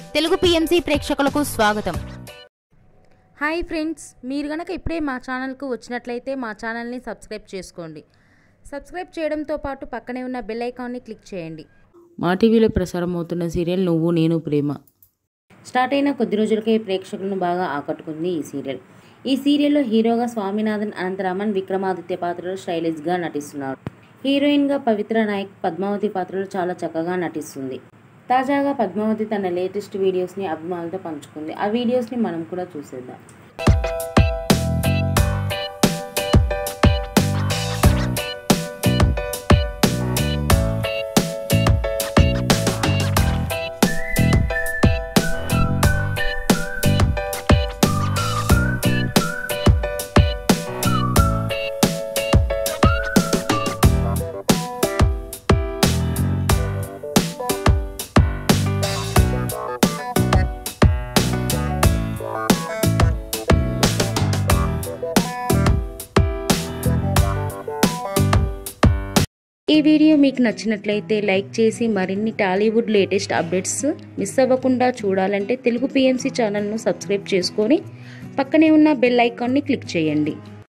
Telugu PMC ప్రేక్షకులకు స్వాగతం hi friends మీరు గనక ఇప్పుడే మా ఛానల్కు వచ్చినట్లయితే మా ఛానల్ని సబ్స్క్రైబ్ చేసుకోండి సబ్స్క్రైబ్ చేయడంతో పాటు పక్కనే ఉన్న బెల్ ఐకాన్ని క్లిక్ చేయండి మా టీవీలో ప్రసారం అవుతున్న సీరియల్ నువ్వు నేను ప్రేమ స్టార్ట్ అయిన కొద్ది రోజులకే ప్రేక్షకులను బాగా ఆకట్టుకుంది ఈ సీరియల్ ఈ సీరియల్లో హీరోగా స్వామినాథన్ అనంతరామన్ విక్రమాదిత్య పాత్రలో స్టైలిష్గా నటిస్తున్నాడు హీరోయిన్గా పవిత్ర నాయక్ పద్మావతి పాత్రలో చాలా చక్కగా నటిస్తుంది తాజాగా పద్మావతి తన లేటెస్ట్ వీడియోస్ని అభిమానులతో పంచుకుంది ఆ వీడియోస్ని మనం కూడా చూసేద్దాం ఈ వీడియో మీకు నచ్చినట్లయితే లైక్ చేసి మరిన్ని టాలీవుడ్ లేటెస్ట్ అప్డేట్స్ మిస్ అవ్వకుండా చూడాలంటే తెలుగు పిఎంసి ఛానల్ను సబ్స్క్రైబ్ చేసుకొని పక్కనే ఉన్న బెల్ ఐకాన్ని క్లిక్ చేయండి